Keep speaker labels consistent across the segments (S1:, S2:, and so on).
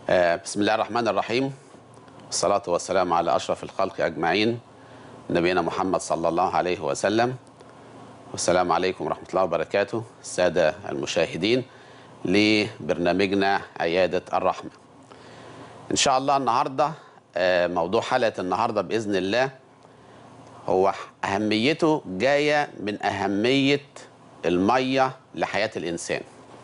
S1: آه، بسم الله الرحمن الرحيم والصلاة والسلام على أشرف الخلق أجمعين نبينا محمد صلى الله عليه وسلم والسلام عليكم ورحمة الله وبركاته السادة المشاهدين لبرنامجنا عيادة الرحمة إن شاء الله النهاردة آه، موضوع حلقة النهاردة بإذن الله هو أهميته جاية من أهمية المية لحياة الإنسان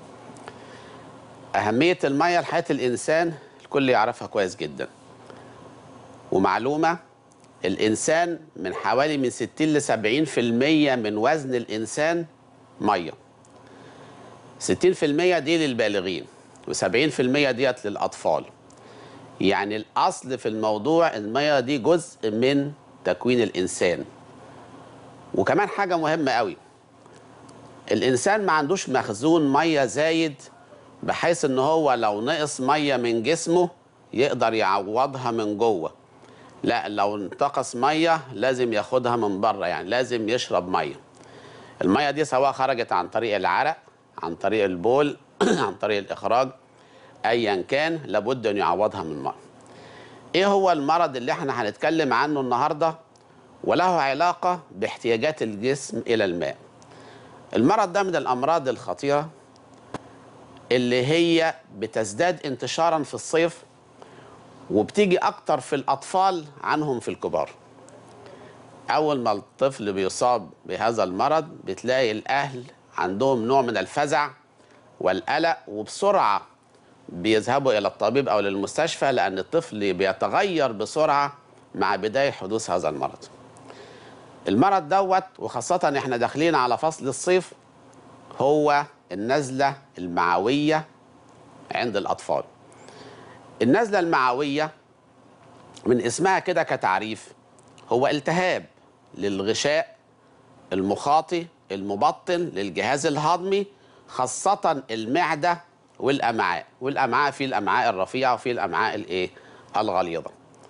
S1: أهمية المية لحياة الإنسان الكل يعرفها كويس جدا ومعلومة الإنسان من حوالي من 60 ل 70% من وزن الإنسان مية 60% دي للبالغين و70% ديت للأطفال يعني الأصل في الموضوع المية دي جزء من تكوين الإنسان وكمان حاجة مهمة قوي الإنسان ما عندوش مخزون مية زايد بحيث ان هو لو نقص ميه من جسمه يقدر يعوضها من جوه لا لو انتقص ميه لازم ياخدها من بره يعني لازم يشرب ميه الميه دي سواء خرجت عن طريق العرق عن طريق البول عن طريق الاخراج ايا كان لابد ان يعوضها من ميه ايه هو المرض اللي احنا هنتكلم عنه النهارده وله علاقه باحتياجات الجسم الى الماء المرض ده من الامراض الخطيره اللي هي بتزداد انتشارا في الصيف وبتيجي اكتر في الاطفال عنهم في الكبار اول ما الطفل بيصاب بهذا المرض بتلاقي الاهل عندهم نوع من الفزع والقلق وبسرعه بيذهبوا الى الطبيب او للمستشفى لان الطفل بيتغير بسرعه مع بدايه حدوث هذا المرض المرض دوت وخاصه احنا داخلين على فصل الصيف هو النزلة المعوية عند الأطفال النزلة المعوية من اسمها كده كتعريف هو التهاب للغشاء المخاطي المبطن للجهاز الهضمي خاصة المعدة والأمعاء والأمعاء في الأمعاء الرفيعة وفي الأمعاء الإيه الغليظة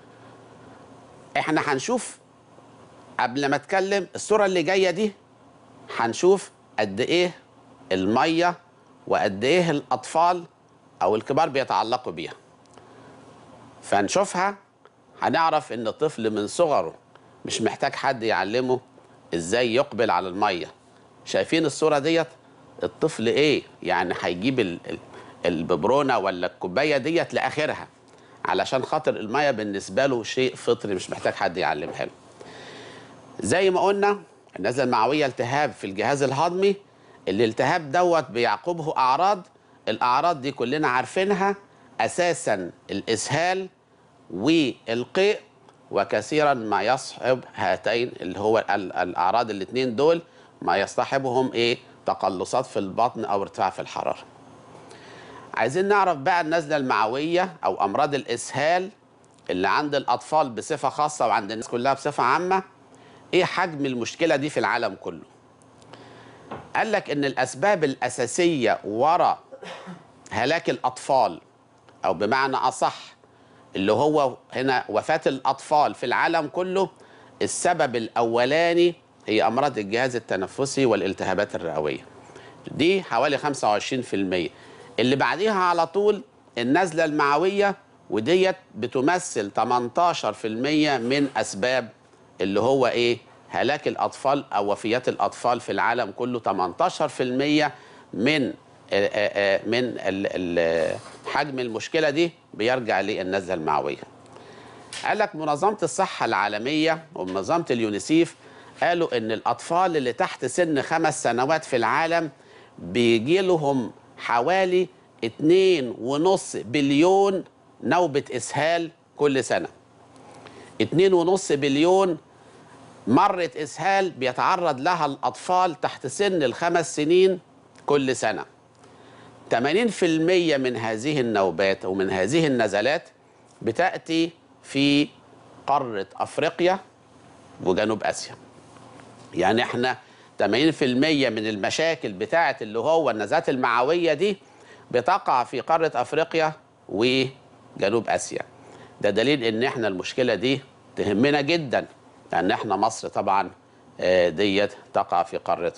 S1: احنا هنشوف قبل ما اتكلم الصورة اللي جاية دي هنشوف قد ايه الميه وقد ايه الاطفال او الكبار بيتعلقوا بيها فنشوفها هنعرف ان الطفل من صغره مش محتاج حد يعلمه ازاي يقبل على الميه شايفين الصوره ديت الطفل ايه يعني هيجيب ال- ال- الببرونه ولا الكوبايه ديت لاخرها علشان خاطر الميه بالنسبه له شيء فطري مش محتاج حد يعلمها له زي ما قلنا النزله المعويه التهاب في الجهاز الهضمي الالتهاب دوت بيعقبه اعراض الاعراض دي كلنا عارفينها اساسا الاسهال والقيء وكثيرا ما يصحب هاتين اللي هو ال- الاعراض الاثنين دول ما يصطحبهم ايه تقلصات في البطن او ارتفاع في الحراره عايزين نعرف بقى النزله المعويه او امراض الاسهال اللي عند الاطفال بصفه خاصه وعند الناس كلها بصفه عامه ايه حجم المشكله دي في العالم كله قال لك ان الاسباب الاساسيه وراء هلاك الاطفال او بمعنى اصح اللي هو هنا وفاه الاطفال في العالم كله السبب الاولاني هي امراض الجهاز التنفسي والالتهابات الرئويه دي حوالي 25% اللي بعديها على طول النزله المعويه وديت بتمثل 18% من اسباب اللي هو ايه هلاك الاطفال او وفيات الاطفال في العالم كله 18% من آه، آه، آه، من ال- ال- حجم المشكله دي بيرجع للنزله المعويه. قال لك منظمه الصحه العالميه ومنظمه اليونيسيف قالوا ان الاطفال اللي تحت سن خمس سنوات في العالم بيجي لهم حوالي 2.5 بليون نوبه اسهال كل سنه. 2.5 بليون مرة إسهال بيتعرض لها الأطفال تحت سن الخمس سنين كل سنة 80% من هذه النوبات ومن هذه النزلات بتأتي في قارة أفريقيا وجنوب آسيا يعني احنا 80% من المشاكل بتاعة اللي هو النزلات المعوية دي بتقع في قارة أفريقيا وجنوب آسيا ده دليل ان احنا المشكلة دي تهمنا جدا لان احنا مصر طبعا آه، ديت تقع في قارة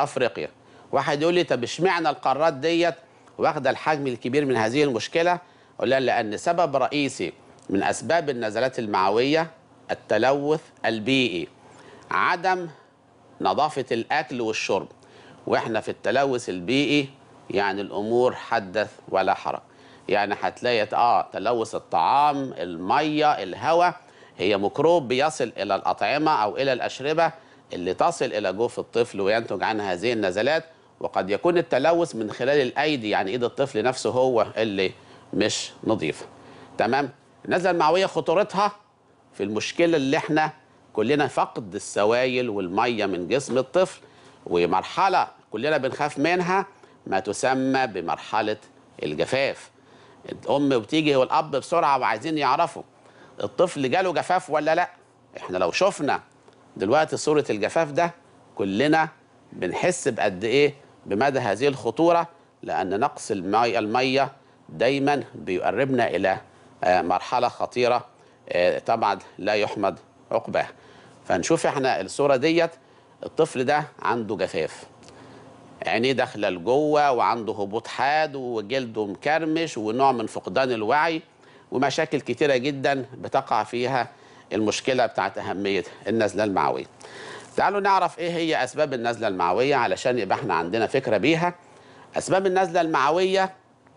S1: افريقيا واحد يقول لي طب اشمعنى القارات ديت واخده الحجم الكبير من هذه المشكله اقول لها لان سبب رئيسي من اسباب النزلات المعويه التلوث البيئي عدم نظافه الاكل والشرب واحنا في التلوث البيئي يعني الامور حدث ولا حرج يعني هتلاقي اه تلوث الطعام الميه الهواء هي ميكروب بيصل الى الاطعمه او الى الاشربه اللي تصل الى جوف الطفل وينتج عنها هذه النزلات وقد يكون التلوث من خلال الايدي يعني ايد الطفل نفسه هو اللي مش نظيفه تمام النزله المعويه خطورتها في المشكله اللي احنا كلنا فقد السوائل والميه من جسم الطفل ومرحله كلنا بنخاف منها ما تسمى بمرحله الجفاف الام بتيجي والاب بسرعه وعايزين يعرفوا الطفل جاله جفاف ولا لا احنا لو شفنا دلوقتي صوره الجفاف ده كلنا بنحس بقد ايه بمدى هذه الخطوره لان نقص المي الميه دايما بيقربنا الى آه، مرحله خطيره آه، طبعا لا يحمد عقباها فنشوف احنا الصوره ديت الطفل ده عنده جفاف عينيه داخله لجوه وعنده هبوط حاد وجلده مكرمش ونوع من فقدان الوعي ومشاكل كتيره جدا بتقع فيها المشكله بتاعت اهميه النزله المعويه. تعالوا نعرف ايه هي اسباب النزله المعويه علشان يبقى احنا عندنا فكره بيها. اسباب النزله المعويه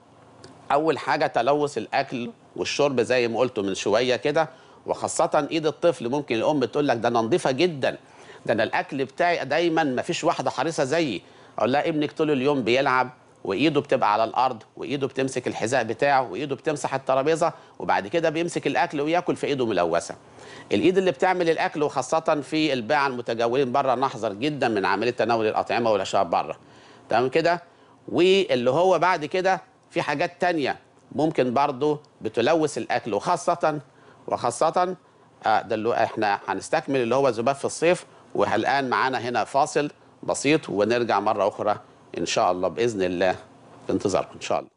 S1: اول حاجه تلوث الاكل والشرب زي ما قلت من شويه كده وخاصه ايد الطفل ممكن الام تقول لك ده انا نظيفه جدا ده انا الاكل بتاعي دايما ما فيش واحده حريصه زيي اقول لها ابنك طول اليوم بيلعب وايده بتبقى على الارض وايده بتمسك الحذاء بتاعه وايده بتمسح الترابيزه وبعد كده بيمسك الاكل وياكل في ايده ملوثه الايد اللي بتعمل الاكل وخاصه في الباعه المتجولين بره نحذر جدا من عمليه تناول الاطعمه والاشياء بره تمام كده واللي هو بعد كده في حاجات تانية ممكن برضو بتلوث الاكل وخاصه وخاصه آه ده اللي احنا هنستكمل اللي هو ذباب في الصيف والان معانا هنا فاصل بسيط ونرجع مره اخرى ان شاء الله باذن الله في انتظاركم ان شاء الله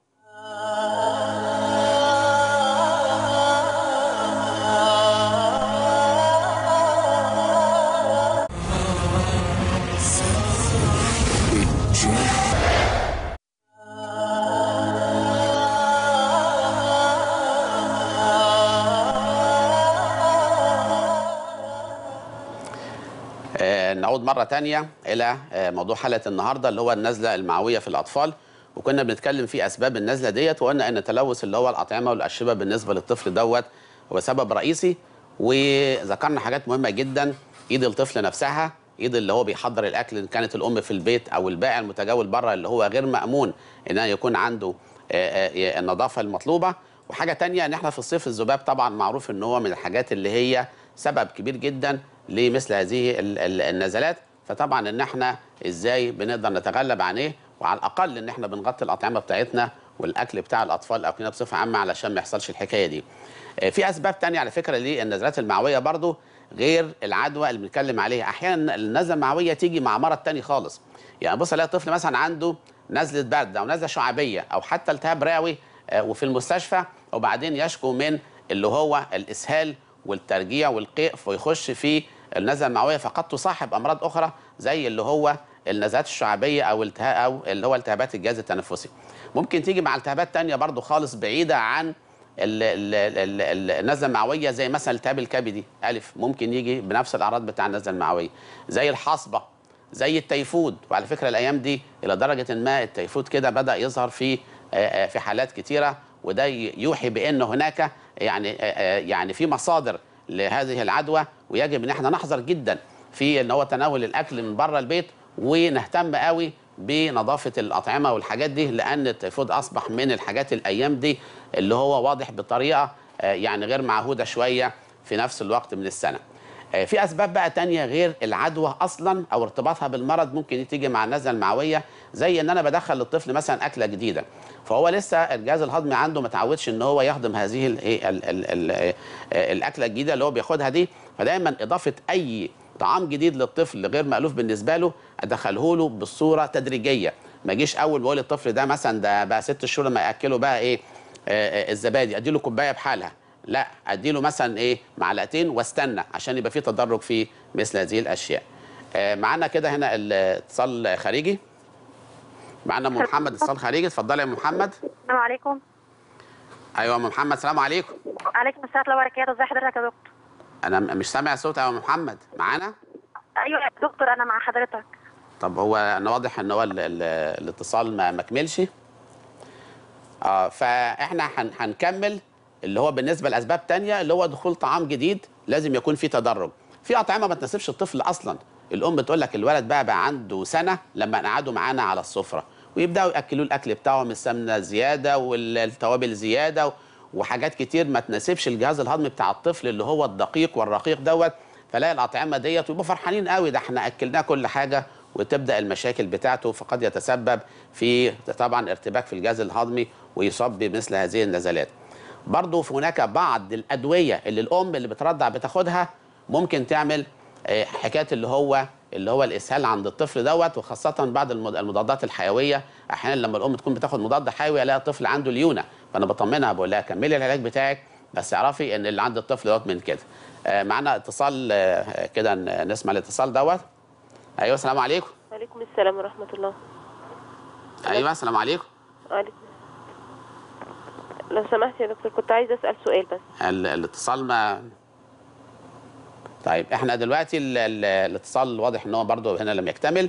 S1: آه، نعود مرة تانية إلى آه، موضوع حلقة النهاردة اللي هو النزلة المعوية في الأطفال وكنا بنتكلم في أسباب النزلة ديت وقلنا إن التلوث اللي هو الأطعمة والأشربة بالنسبة للطفل دوت هو سبب رئيسي وذكرنا حاجات مهمة جدا إيد الطفل نفسها إيد اللي هو بيحضر الأكل إن كانت الأم في البيت أو البائع المتجول بره اللي هو غير مأمون إن يكون عنده آه، آه، النظافة المطلوبة وحاجة تانية إن إحنا في الصيف الذباب طبعا معروف إن هو من الحاجات اللي هي سبب كبير جدا لمثل هذه ال- ال- النزلات فطبعا ان احنا ازاي بنقدر نتغلب عليه وعلى الاقل ان احنا بنغطي الاطعمه بتاعتنا والاكل بتاع الاطفال او كده بصفه عامه علشان ما يحصلش الحكايه دي. آه، في اسباب تانية على فكره للنزلات المعويه برضو غير العدوى اللي بنتكلم عليها احيانا النزله المعويه تيجي مع مرض تاني خالص يعني بص الاقي طفل مثلا عنده نزله برد او نزله شعبيه او حتى التهاب رئوي آه، وفي المستشفى وبعدين يشكو من اللي هو الاسهال والترجيع والقيء فيخش في النزله المعويه فقد تصاحب امراض اخرى زي اللي هو النزلات الشعبيه او التهاب او اللي هو التهابات الجهاز التنفسي ممكن تيجي مع التهابات تانية برضو خالص بعيده عن ال- ال- ال- ال- النزله المعويه زي مثلا التهاب الكبدي الف ممكن يجي بنفس الاعراض بتاع النزله المعويه زي الحصبه زي التيفود وعلى فكره الايام دي الى درجه ما التيفود كده بدا يظهر في آه، آه، في حالات كتيره وده ي- يوحي بان هناك يعني آه، آه، يعني في مصادر لهذه العدوى ويجب ان احنا نحذر جدا في ان هو تناول الاكل من بره البيت ونهتم قوي بنظافه الاطعمه والحاجات دي لان التيفود اصبح من الحاجات الايام دي اللي هو واضح بطريقه آه، يعني غير معهوده شويه في نفس الوقت من السنه. آه، في اسباب بقى تانية غير العدوى اصلا او ارتباطها بالمرض ممكن تيجي مع النزله المعويه زي ان انا بدخل للطفل مثلا اكله جديده فهو لسه الجهاز الهضمي عنده ما تعودش ان هو يهضم هذه ال ال ال ال آه، الاكله الجديده اللي هو بياخدها دي فدايما اضافه اي طعام جديد للطفل غير مألوف بالنسبه له ادخله له بصوره تدريجيه ما اجيش اول بقول الطفل ده مثلا ده بقى ست شهور لما ياكله بقى ايه آه، آه، الزبادي اديله كوبايه بحالها لا اديله مثلا ايه معلقتين واستنى عشان يبقى في تدرج في مثل هذه الاشياء آه، معانا كده هنا الاتصال خارجي معانا ام محمد اتصال خارجي اتفضلي يا أم محمد
S2: السلام عليكم
S1: ايوه ام محمد سلام عليكم
S2: عليكم السلام ورحمه الله وبركاته ازي حضرتك يا دكتور
S1: انا م- مش سامع صوت يا ام محمد معانا
S2: ايوه يا دكتور انا مع حضرتك
S1: طب هو انا واضح ان هو ال ال الاتصال ما ما كملش اه فاحنا هن هنكمل اللي هو بالنسبه لاسباب تانية اللي هو دخول طعام جديد لازم يكون فيه تدرج في اطعمه ما تناسبش الطفل اصلا الام بتقول لك الولد بقى بقى عنده سنه لما نقعده معانا على السفره ويبداوا ياكلوه الاكل بتاعه من السمنه زياده والتوابل زياده وحاجات كتير ما تناسبش الجهاز الهضمي بتاع الطفل اللي هو الدقيق والرقيق دوت فلاقي الاطعمه ديت ويبقوا فرحانين قوي ده احنا اكلناه كل حاجه وتبدا المشاكل بتاعته فقد يتسبب في طبعا ارتباك في الجهاز الهضمي ويصاب بمثل هذه النزلات. برضه في هناك بعض الادويه اللي الام اللي بترضع بتاخدها ممكن تعمل آه، حكايه اللي هو اللي هو الاسهال عند الطفل دوت وخاصه بعض المض- المضادات الحيويه احيانا لما الام تكون بتاخد مضاد حيوي الاقي الطفل عنده ليونه فانا بطمنها بقول لها كملي العلاج بتاعك بس اعرفي ان اللي عند الطفل دوت من كده. آه، معانا اتصال آه، كده ن- نسمع الاتصال دوت. ايوه السلام عليكم.
S3: وعليكم السلام ورحمة الله
S1: ايوه السلام عليكم.
S3: وعليكم لو سمحت يا دكتور كنت عايزة أسأل سؤال بس
S1: ال- الاتصال ما طيب احنا دلوقتي ال- ال- الاتصال واضح ان هو برضه هنا لم يكتمل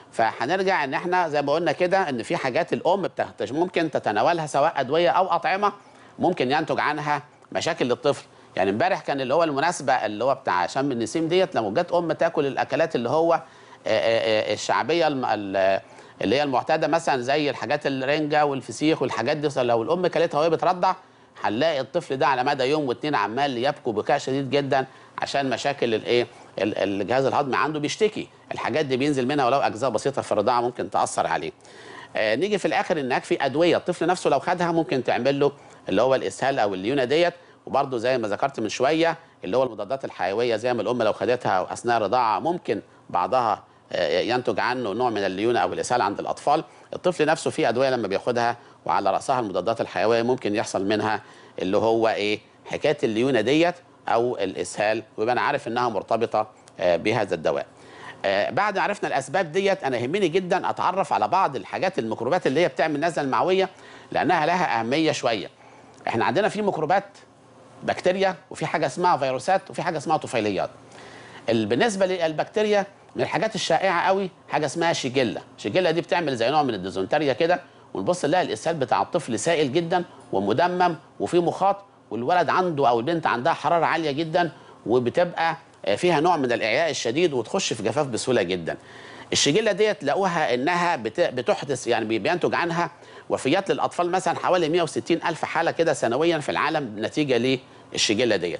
S1: فهنرجع ان احنا زي ما قلنا كده ان في حاجات الام بتحتاج ممكن تتناولها سواء ادويه او اطعمه ممكن ينتج عنها مشاكل للطفل يعني امبارح كان اللي هو المناسبه اللي هو بتاع شم النسيم ديت لما جت ام تاكل الاكلات اللي هو آه، آه، آه، الشعبيه الم- ال- اللي هي المعتاده مثلا زي الحاجات الرنجه والفسيخ والحاجات دي لو الام كلتها وهي بترضع هنلاقي الطفل ده على مدى يوم واتنين عمال يبكوا بكاء شديد جدا عشان مشاكل الايه ال- الجهاز الهضمي عنده بيشتكي الحاجات دي بينزل منها ولو اجزاء بسيطه في الرضاعه ممكن تاثر عليه آه نيجي في الاخر انك في ادويه الطفل نفسه لو خدها ممكن تعمل له اللي هو الاسهال او الليونه ديت وبرده زي ما ذكرت من شويه اللي هو المضادات الحيويه زي ما الام لو خدتها اثناء الرضاعه ممكن بعضها آه، ينتج عنه نوع من الليونه او الاسهال عند الاطفال الطفل نفسه فيه ادويه لما بياخدها وعلى راسها المضادات الحيويه ممكن يحصل منها اللي هو ايه حكايه الليونه ديت او الاسهال ويبقى انا عارف انها مرتبطه آه، بهذا الدواء آه، بعد ما عرفنا الاسباب ديت انا يهمني جدا اتعرف على بعض الحاجات الميكروبات اللي هي بتعمل نزله المعويه لانها لها اهميه شويه احنا عندنا في ميكروبات بكتيريا وفي حاجه اسمها فيروسات وفي حاجه اسمها طفيليات ال- بالنسبه للبكتيريا من الحاجات الشائعه قوي حاجه اسمها شيجيلا شيجيلا دي بتعمل زي نوع من الديزونتاريا كده ونبص نلاقي الاسهال بتاع الطفل سائل جدا ومدمم وفيه مخاط والولد عنده او البنت عندها حراره عاليه جدا وبتبقى آه، فيها نوع من الاعياء الشديد وتخش في جفاف بسهوله جدا الشجله ديت لقوها انها بت- بتحدث يعني بي- بينتج عنها وفيات للاطفال مثلا حوالي 160 الف حاله كده سنويا في العالم نتيجه للشجله ديت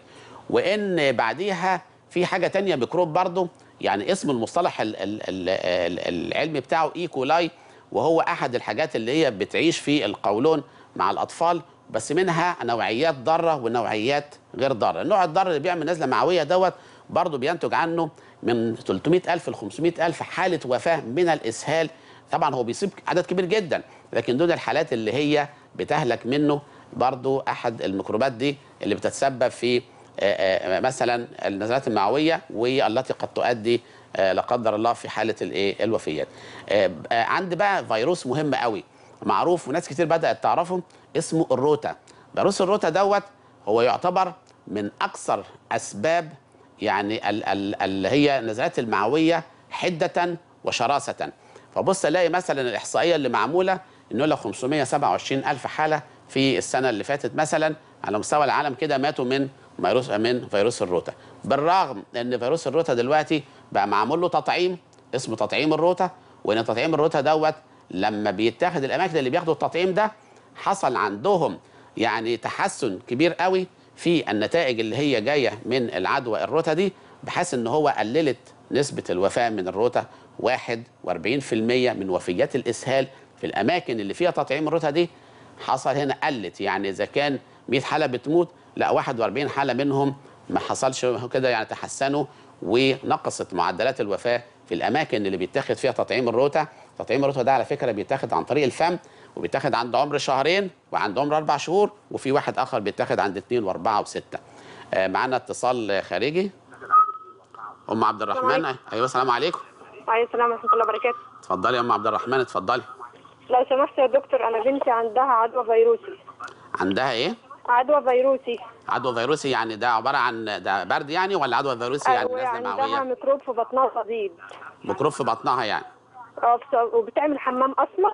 S1: وان بعديها في حاجه تانية ميكروب برضو يعني اسم المصطلح ال ال ال ال العلمي بتاعه ايكولاي وهو احد الحاجات اللي هي بتعيش في القولون مع الاطفال بس منها نوعيات ضاره ونوعيات غير ضاره النوع الضار اللي بيعمل نزله معويه دوت برضه بينتج عنه من 300 ألف ل 500 ألف حالة وفاة من الإسهال طبعا هو بيصيب عدد كبير جدا لكن دول الحالات اللي هي بتهلك منه برضه أحد الميكروبات دي اللي بتتسبب في آه، آه، مثلا النزلات المعوية والتي قد تؤدي آه، لا قدر الله في حالة الإيه الوفيات آه، آه، عندي بقى فيروس مهم قوي معروف وناس كتير بدأت تعرفه اسمه الروتا فيروس الروتا دوت هو يعتبر من أكثر أسباب يعني ال- ال- اللي هي النزلات المعويه حده وشراسه فبص الاقي مثلا الاحصائيه اللي معموله انه لو 527 الف حاله في السنه اللي فاتت مثلا على مستوى العالم كده ماتوا من فيروس من فيروس الروتا بالرغم ان فيروس الروتا دلوقتي بقى معمول له تطعيم اسمه تطعيم الروتا وان تطعيم الروتا دوت لما بيتاخد الاماكن اللي بياخدوا التطعيم ده حصل عندهم يعني تحسن كبير قوي في النتائج اللي هي جايه من العدوى الروتا دي بحيث ان هو قللت نسبه الوفاه من الروتا 41% من وفيات الاسهال في الاماكن اللي فيها تطعيم الروتا دي حصل هنا قلت يعني اذا كان 100 حاله بتموت لا 41 حاله منهم ما حصلش كده يعني تحسنوا ونقصت معدلات الوفاه في الاماكن اللي بيتاخد فيها تطعيم الروتا تطعيم الروتا ده على فكره بيتاخد عن طريق الفم وبيتاخد عند عمر شهرين وعند عمر اربع شهور وفي واحد اخر بيتاخد عند اثنين واربعه وسته آه، معانا اتصال خارجي ام عبد الرحمن ايوه السلام عليكم
S4: عليكم السلام ورحمة الله وبركاته
S1: اتفضلي يا ام عبد الرحمن اتفضلي
S4: لو سمحت يا دكتور أنا بنتي عندها عدوى فيروسي
S1: عندها ايه
S4: عدوى فيروسي
S1: عدوى فيروسي يعني ده عباره عن ده برد يعني ولا عدوى فيروسي يعني
S4: ايوه
S1: نازله
S4: عندها
S1: معويه
S4: ميكروب في بطنها صديد
S1: ميكروب في بطنها يعني
S4: اه بس- وبتعمل حمام اسمر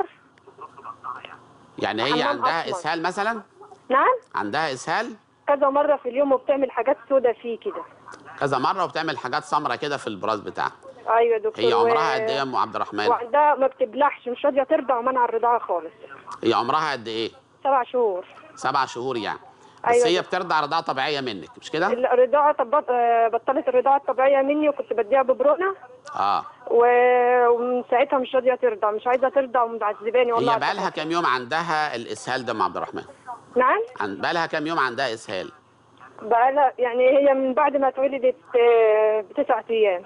S1: يعني هي
S4: حمام
S1: عندها
S4: أسمر.
S1: اسهال مثلا
S4: نعم
S1: عندها اسهال
S4: كذا مره في اليوم وبتعمل حاجات سودة فيه كده
S1: كذا مره وبتعمل حاجات سمراء كده في البراز بتاعها
S4: ايوه يا دكتور
S1: هي
S4: و-
S1: عمرها قد ايه يا ام عبد الرحمن
S4: وعندها ما بتبلعش مش راضيه ترضع ومنع الرضاعه خالص
S1: هي عمرها قد ايه
S4: سبع شهور
S1: سبع شهور يعني بس
S4: أيوة
S1: هي
S4: ده.
S1: بترضع رضاعه طبيعيه منك مش كده
S4: الرضاعه طب... آه، بطلت الرضاعه الطبيعيه مني وكنت بديها ببرونا
S1: اه
S4: و- ومن ساعتها مش راضيه ترضع مش عايزه ترضع ومعذباني والله
S1: هي بقالها كام يوم عندها الاسهال ده يا ام عبد الرحمن
S4: نعم
S1: عن بقالها كام يوم عندها اسهال
S4: بقالها يعني هي من بعد ما اتولدت آه، بتسعة ايام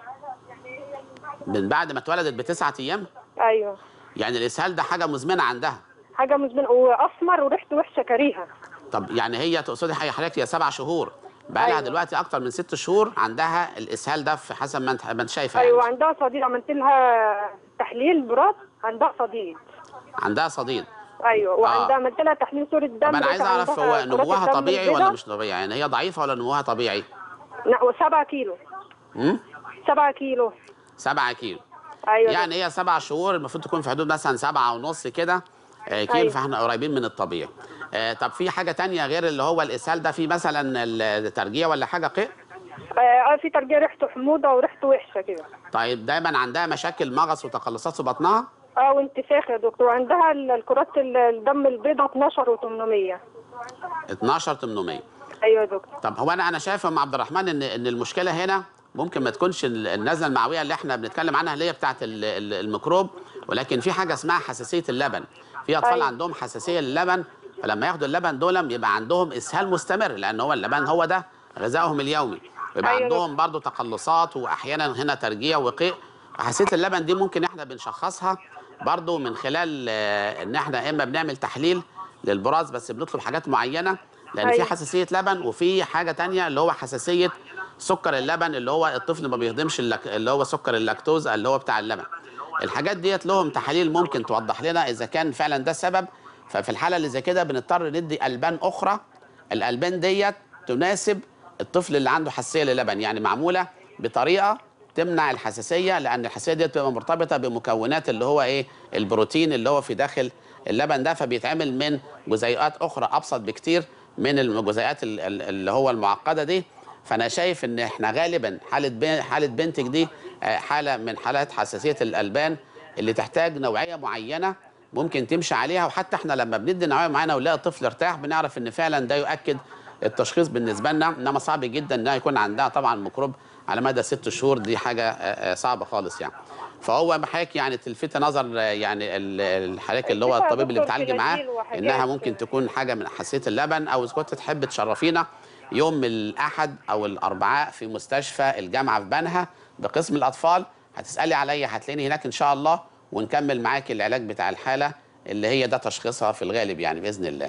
S1: من بعد ما اتولدت بتسعة ايام
S4: ايوه
S1: يعني الاسهال ده حاجه مزمنه عندها
S4: حاجه مزمنه واسمر وريحته وحشه كريهه
S1: طب يعني هي تقصدي حاجه حضرتك هي سبع شهور بقى لها
S4: أيوة.
S1: دلوقتي اكتر من ست شهور عندها الاسهال ده في حسب ما انت ما انت شايفه
S4: ايوه
S1: يعني
S4: عندها صديد عملت لها تحليل براد عندها صديد
S1: عندها صديد
S4: ايوه وعندها عملت لها تحليل صوره دم
S1: طب انا عايز
S4: لقيت
S1: اعرف
S4: عندها
S1: هو
S4: كرات
S1: نموها
S4: الدم
S1: طبيعي ولا
S4: البيضاء.
S1: مش طبيعي يعني هي ضعيفه ولا نموها طبيعي
S4: لا وسبعة كيلو
S1: امم
S4: سبعة كيلو
S1: سبعة كيلو
S4: ايوه
S1: يعني هي سبع شهور المفروض تكون في حدود مثلا سبعة ونص كده آه، كيلو
S4: أيوة.
S1: فاحنا قريبين من الطبيعي آه، طب في حاجه تانية غير اللي هو الاسهال ده في مثلا الترجيع ولا حاجه قيء
S4: اه في ترجيع ريحته حموضه وريحته وحشه كده
S1: طيب دايما عندها مشاكل مغص وتقلصات في بطنها
S4: اه وانتفاخ يا دكتور عندها ال- الكرات ال- الدم البيضاء 12 و800
S1: 12 800
S4: ايوه يا دكتور
S1: طب هو انا انا شايف يا ام عبد الرحمن ان ان المشكله هنا ممكن ما تكونش ال- النزله المعويه اللي احنا بنتكلم عنها اللي هي بتاعه ال- ال- الميكروب ولكن في حاجه اسمها حساسيه اللبن في اطفال
S4: أيوة.
S1: عندهم حساسيه للبن فلما ياخدوا اللبن دول بيبقى عندهم اسهال مستمر لان هو اللبن هو ده غذائهم اليومي ويبقى
S4: أيوة.
S1: عندهم برضو تقلصات واحيانا هنا ترجيع وقيء حساسيه اللبن دي ممكن احنا بنشخصها برضو من خلال آه، ان احنا اما بنعمل تحليل للبراز بس بنطلب حاجات معينه لان في
S4: أيوة.
S1: حساسيه لبن وفي حاجه تانية اللي هو حساسيه سكر اللبن اللي هو الطفل ما بيهضمش اللك... اللي هو سكر اللاكتوز اللي هو بتاع اللبن الحاجات ديت لهم تحاليل ممكن توضح لنا اذا كان فعلا ده السبب ففي الحاله اللي زي كده بنضطر ندي البان اخرى الالبان ديت تناسب الطفل اللي عنده حساسيه للبن يعني معموله بطريقه تمنع الحساسيه لان الحساسيه ديت بتبقى مرتبطه بمكونات اللي هو ايه البروتين اللي هو في داخل اللبن ده فبيتعمل من جزيئات اخرى ابسط بكتير من الجزيئات ال- ال- اللي هو المعقده دي فانا شايف ان احنا غالبا حاله بي- حاله بنتك دي آه، حاله من حالات حساسيه الالبان اللي تحتاج نوعيه معينه ممكن تمشي عليها وحتى احنا لما بندي نوعيه معينه ونلاقي الطفل ارتاح بنعرف ان فعلا ده يؤكد التشخيص بالنسبه لنا انما صعب جدا انها يكون عندها طبعا ميكروب على مدى ست شهور دي حاجه آه، آه، صعبه خالص يعني فهو حضرتك يعني تلفت نظر آه، يعني ال- الحضرتك اللي هو
S4: الفكرة يا
S1: الطبيب اللي
S4: دكتور
S1: بتعالجي
S4: في
S1: معاه
S4: الجيل وحاجات
S1: انها ممكن
S4: كده.
S1: تكون حاجه من حساسيه اللبن او اذا كنت تحب تشرفينا يوم الاحد او الاربعاء في مستشفى الجامعه في بنها بقسم الاطفال هتسالي عليا هتلاقيني هناك ان شاء الله ونكمل معاكي العلاج بتاع الحاله اللي هي ده تشخيصها في الغالب يعني باذن الله.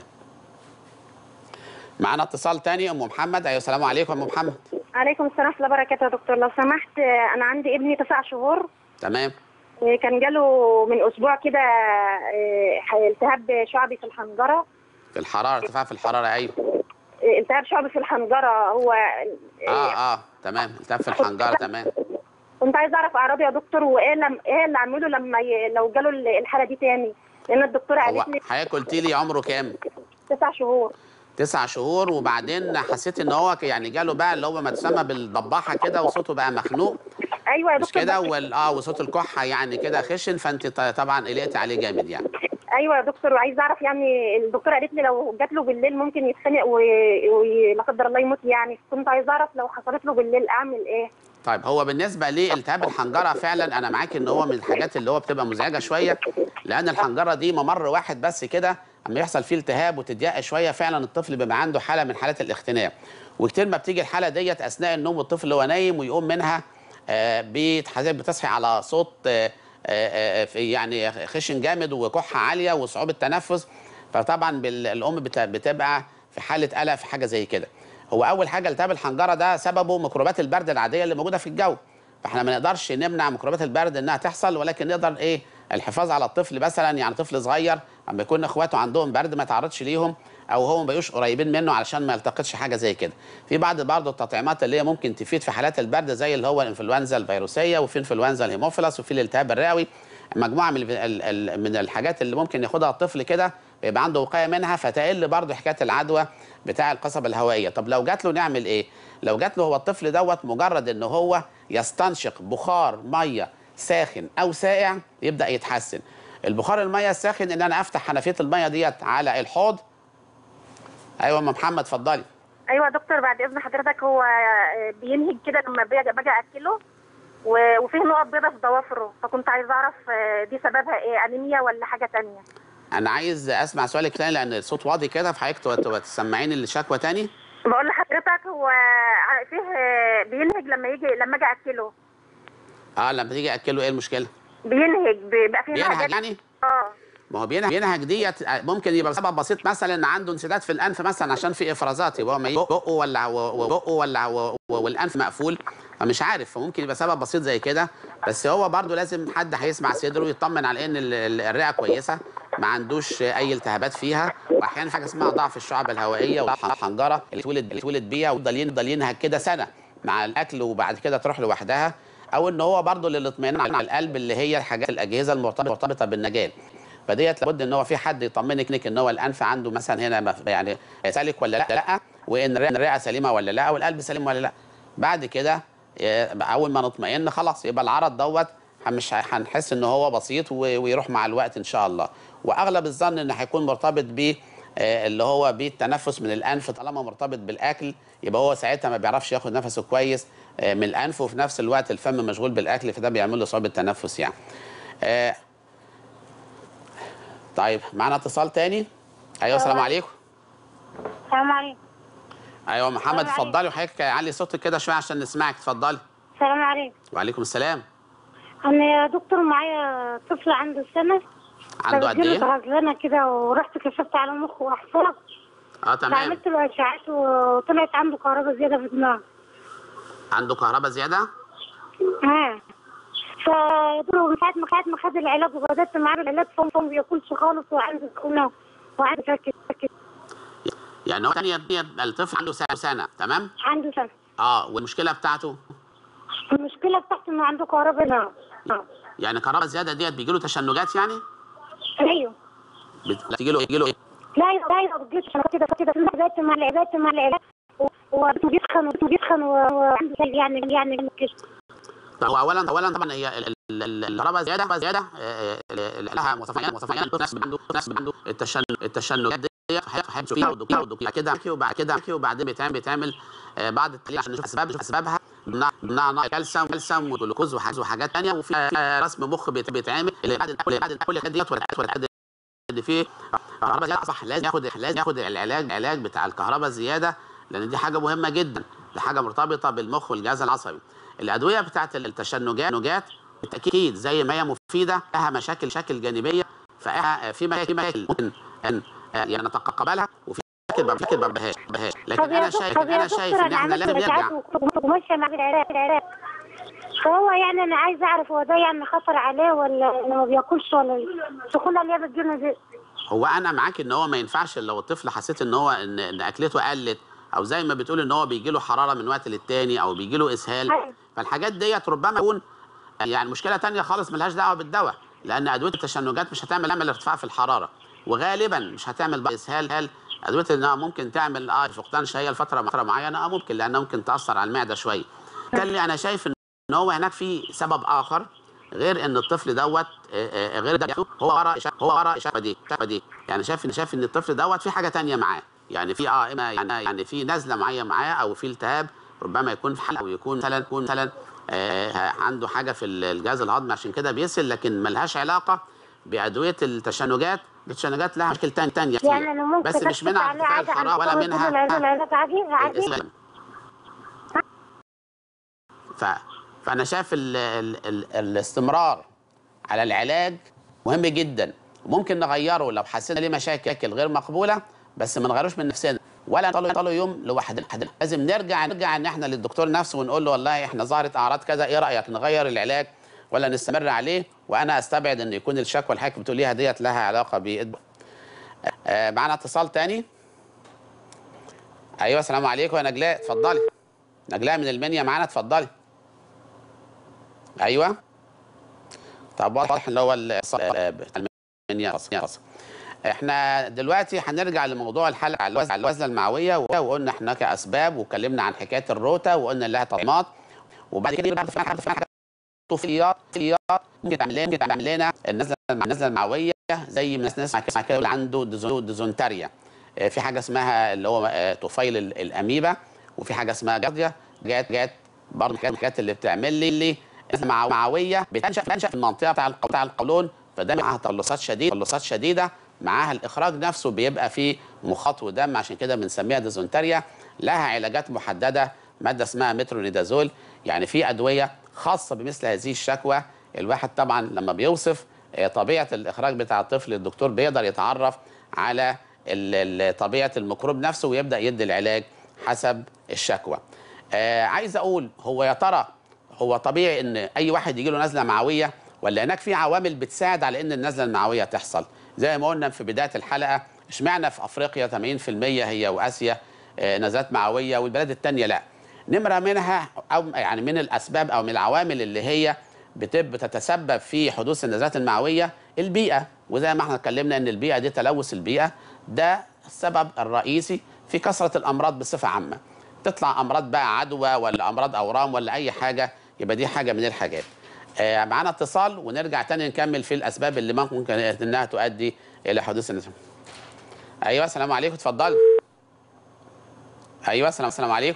S1: معانا اتصال تاني ام محمد ايوه السلام عليكم ام محمد
S2: عليكم السلام ورحمه الله وبركاته يا دكتور لو سمحت آه، انا عندي ابني تسع شهور
S1: تمام
S2: آه، كان جاله من اسبوع كده آه، التهاب شعبي في الحنجره
S1: في الحراره ارتفاع في الحراره ايوه
S2: آه، التهاب شعبي في الحنجره هو
S1: اه اه تمام التهاب في الحنجره تمام
S2: كنت عايزه اعرف اعراضه يا دكتور وايه لم... ايه اللي اعمله لما ي... لو جاله ال- الحاله دي تاني لان الدكتوره
S1: هو
S2: قالت لي
S1: حضرتك قلت لي عمره كام؟
S2: تسع شهور
S1: تسع شهور وبعدين حسيت ان هو ك- يعني جاله بقى اللي هو ما تسمى بالضباحه كده وصوته بقى مخنوق
S2: ايوه يا
S1: مش
S2: دكتور
S1: كده
S2: بس-
S1: وال اه وصوت الكحه يعني كده خشن فانت ط- طبعا قلقتي عليه جامد يعني
S2: ايوه يا دكتور وعايزه اعرف يعني الدكتوره قالت لي لو جات له بالليل ممكن يتخنق ولا و... لا قدر الله يموت يعني كنت عايزه اعرف لو حصلت له بالليل اعمل ايه
S1: طيب هو بالنسبه لالتهاب الحنجره فعلا انا معاك ان هو من الحاجات اللي هو بتبقى مزعجه شويه لان الحنجره دي ممر واحد بس كده اما يحصل فيه التهاب وتضيق شويه فعلا الطفل بيبقى عنده حاله من حالات الاختناق وكتير ما بتيجي الحاله ديت اثناء النوم والطفل هو نايم ويقوم منها آه، بتحس- بتصحي على صوت آه، آه، آه، في يعني خشن جامد وكحه عاليه وصعوبه تنفس فطبعا بال- الام بت- بتبقى في حاله قلق في حاجه زي كده هو اول حاجه التهاب الحنجره ده سببه ميكروبات البرد العاديه اللي موجوده في الجو فاحنا ما نقدرش نمنع ميكروبات البرد انها تحصل ولكن نقدر ايه الحفاظ على الطفل مثلا يعني طفل صغير اما يكون اخواته عندهم برد ما يتعرضش ليهم او هو ما بقوش قريبين منه علشان ما يلتقطش حاجه زي كده في بعض برضه التطعيمات اللي هي ممكن تفيد في حالات البرد زي اللي هو الانفلونزا الفيروسيه وفي انفلونزا الهيموفيلس وفي الالتهاب الرئوي مجموعه من ال- ال- من الحاجات اللي ممكن ياخدها الطفل كده يبقى عنده وقايه منها فتقل برضه حكايه العدوى بتاع القصبه الهوائيه طب لو جات له نعمل ايه لو جات له هو الطفل دوت مجرد ان هو يستنشق بخار ميه ساخن او ساقع يبدا يتحسن البخار الميه الساخن ان انا افتح حنفيه الميه ديت على الحوض ايوه ام محمد اتفضلي
S2: ايوه يا دكتور بعد اذن حضرتك هو آه، بينهج كده لما باجي باجي اكله و- وفيه نقط بيضاء في ضوافره فكنت عايزه اعرف آه، دي سببها ايه انيميا ولا حاجه تانية
S1: انا عايز اسمع سؤالك تاني لان الصوت واطي كده فحضرتك تو- تو- تسمعيني الشكوى تاني
S2: بقول لحضرتك هو ع- فيه آه، بينهج لما يجي لما اجي اكله
S1: اه لما تيجي اكله ايه المشكله
S2: بينهج بيبقى فيه
S1: بينهج
S2: حاجات
S1: يعني
S2: اه
S1: ما هو بينهج بينهج ديت ممكن يبقى سبب بسيط مثلا ان عنده انسداد في الانف مثلا عشان في افرازات يبقى هو ما يجي بقه ولا و- بقه ولا و- و- والانف مقفول فمش عارف فممكن يبقى سبب بسيط زي كده بس هو برضه لازم حد هيسمع صدره يطمن على ان ال- ال- الرئه كويسه ما عندوش اي التهابات فيها واحيانا حاجه اسمها ضعف الشعب الهوائيه والحنجره اللي اتولد اللي اتولد بيها ويفضل يفضل ينهج كده سنه مع الاكل وبعد كده تروح لوحدها او ان هو برضه للاطمئنان على القلب اللي هي الحاجات الاجهزه المرتبطه مرتبطه بالنجاه فديت لابد ان هو في حد يطمنك نك ان هو الانف عنده مثلا هنا مف- يعني سالك ولا لا لا وان الرئه الرئة سليمه ولا لا والقلب سليم ولا لا بعد كده إيه، اول ما نطمئن خلاص يبقى العرض دوت مش ه- هنحس ان هو بسيط و- ويروح مع الوقت ان شاء الله واغلب الظن ان هيكون مرتبط ب اللي هو بالتنفس من الانف طالما مرتبط بالاكل يبقى هو ساعتها ما بيعرفش ياخد نفسه كويس آه، من الانف وفي نفس الوقت الفم مشغول بالاكل فده بيعمل له صعوبه تنفس يعني آه، طيب معانا اتصال تاني ايوه السلام عليكم
S5: السلام عليكم
S1: ايوه محمد
S5: السلام عليكم.
S1: اتفضلي وحضرتك علي صوتك كده شويه عشان نسمعك اتفضلي
S5: السلام عليكم
S1: وعليكم السلام
S5: انا يا دكتور معايا طفل عنده سنه
S1: عنده قد ايه؟
S5: غزلانه كده ورحت كشفت على مخه واحصاب
S1: اه تمام
S5: فعملت له اشعاعات وطلعت عنده كهرباء زياده في دماغه
S1: عنده كهرباء زياده
S5: ها فيقولوا من ساعه ما ساعه ما خد العلاج وبدات معاه العلاج فهو ما بياكلش خالص وعنده سخونه وعنده سكت سكت
S1: يعني هو تانية الطفل عنده سنه سنه تمام؟
S5: عنده سنه
S1: اه والمشكله بتاعته
S5: المشكله بتاعته انه عنده كهرباء دماغ
S1: يعني كهرباء زياده ديت بيجي له تشنجات يعني؟
S5: ايوه
S1: بت- بتجي له بيجي له ايه؟
S5: لا لا لا بتجيش انا كده كده في بدات مع العلاج مع العلاج و- وبيسخن وبيسخن و- وعنده زي يعني يعني كده
S1: طب هو اولا اولا طبعا هي ال- ال- ال- الكهرباء زياده زياده آه، آه، لها مواصفات مواصفات ناس عنده ناس عنده التشنج التشنجات ديت هيحصل فيها ودكتور ودكتور كده وبعد كده وبعدين بيتعمل بيتعمل آه، بعض التحاليل عشان نشوف اسباب نشوف اسبابها ضمنها ضمنها نقص كالسيوم كالسيوم وجلوكوز وحاجات وحاجات ثانيه وفي آه، رسم مخ بيت- بيتعمل اللي بعد كل بعد كل الحاجات ديت ولا ولا ان في كهرباء زياده صح لازم ياخد لازم ياخد العلاج العلاج بتاع الكهرباء الزياده لان دي حاجه مهمه جدا دي حاجه مرتبطه بالمخ والجهاز العصبي الادويه بتاعت التشنجات نجات بالتاكيد زي ما هي مفيده لها مشاكل مشاكل جانبيه فإها في مشاكل في مشاكل ممكن ان يعني نتقبلها وفي مشاكل ما مشاكل ما بهاش بهاش لكن
S5: طب يا
S1: انا
S5: دكتور
S1: شايف
S5: طب يا
S1: انا شايف
S5: دكتور
S1: ان
S5: انا
S1: احنا
S5: عملت
S1: لازم نرجع
S5: اشعاعات وماشيه مع العلاج العلاج فهو يعني انا عايزه اعرف هو ده يعني خطر عليه ولا إنه ما بياكلش ولا السخونه اللي هي بتجيلنا دي
S1: هو انا معاك ان هو ما ينفعش لو الطفل حسيت ان هو ان, إن اكلته قلت او زي ما بتقول ان هو بيجي له حراره من وقت للتاني او بيجي له اسهال
S5: أيوة.
S1: فالحاجات ديت ربما يكون يعني مشكله تانية خالص ملهاش دعوه بالدواء لان ادويه التشنجات مش هتعمل تعمل ارتفاع في الحراره وغالبا مش هتعمل بقى اسهال هل ادويه انها ممكن تعمل اه فقدان شهيه لفتره فتره معينه اه ممكن لانها ممكن تاثر على المعده شويه بالتالي انا شايف ان هو هناك في سبب اخر غير ان الطفل دوت آه، آه، غير ده هو ورا إشاعة- هو ورا الشكوى دي الشكوى دي يعني شايف ان شايف ان الطفل دوت في حاجه تانية معاه يعني في اه اما يعني يعني في نزله معين معاه او في التهاب ربما يكون في حلقه او يكون مثلا يكون مثلا آه، عنده حاجه في الجهاز الهضمي عشان كده بيسهل لكن ملهاش علاقه بادويه التشنجات التشنجات لها مشاكل تانية تانية كتير
S5: يعني انا ممكن
S1: بس مش
S5: أكتب
S1: منها
S5: عليه
S1: ارتفاع
S5: عادي عن
S1: الحراره ولا
S5: الطفل
S1: منها
S5: العلاج العلاج عادي عادي
S1: الاسلام ف... فانا شايف ال... ال... ال... الاستمرار على العلاج مهم جدا وممكن نغيره لو حسينا ليه مشاكل غير مقبوله بس ما نغيروش من نفسنا ولا نطلع يوم لوحدنا لازم نرجع نرجع ان احنا للدكتور نفسه ونقول له والله احنا ظهرت اعراض كذا ايه رايك نغير العلاج ولا نستمر عليه وانا استبعد ان يكون الشكوى اللي حضرتك بتقوليها ديت لها علاقه ب آه معانا اتصال تاني ايوه السلام عليكم يا نجلاء اتفضلي نجلاء من المنيا معانا اتفضلي ايوه طب واضح اللي هو ال- آه، المنيا خلاص. احنا دلوقتي هنرجع لموضوع الحلقه على الوز- على الوزنه المعويه وقلنا هناك اسباب واتكلمنا عن حكايه الروتا وقلنا لها تطعيمات وبعد كده بقى في حاجه في حاجه طفيليات طفيليات ممكن تعمل لنا ممكن تعمل لنا النزله النزله المعويه زي ما ناس نسمع كده اللي عنده ديزو- ديزونتاريا آه، في حاجه اسمها اللي هو آه، طفيل ال- الاميبا وفي حاجه اسمها جارديا جات جات برضه من الحاجات اللي بتعمل لي اللي مع- معويه بتنشا بتنشا في المنطقه بتاع الق- بتاع القولون فده معاها تلصات شديده تلصات شديده معاها الاخراج نفسه بيبقى فيه مخاط ودم عشان كده بنسميها ديزونتاريا لها علاجات محدده ماده اسمها مترونيدازول يعني في ادويه خاصه بمثل هذه الشكوى الواحد طبعا لما بيوصف آه، طبيعه الاخراج بتاع الطفل الدكتور بيقدر يتعرف على ال- ال- طبيعه الميكروب نفسه ويبدا يدي العلاج حسب الشكوى آه عايز اقول هو يا ترى هو طبيعي ان اي واحد يجي له نزله معويه ولا هناك في عوامل بتساعد على ان النزله المعويه تحصل زي ما قلنا في بدايه الحلقه اشمعنى في افريقيا 80% هي واسيا آه، نزلات معويه والبلاد الثانيه لا نمره منها او يعني من الاسباب او من العوامل اللي هي بتب- بتتسبب في حدوث النزلات المعويه البيئه وزي ما احنا اتكلمنا ان البيئه دي تلوث البيئه ده السبب الرئيسي في كثره الامراض بصفه عامه تطلع امراض بقى عدوى ولا امراض اورام ولا اي حاجه يبقى دي حاجه من الحاجات آه معانا اتصال ونرجع تاني نكمل في الاسباب اللي ممكن انها تؤدي الى حدوث النزلات ايوه السلام عليكم اتفضل ايوه السلام السلام عليكم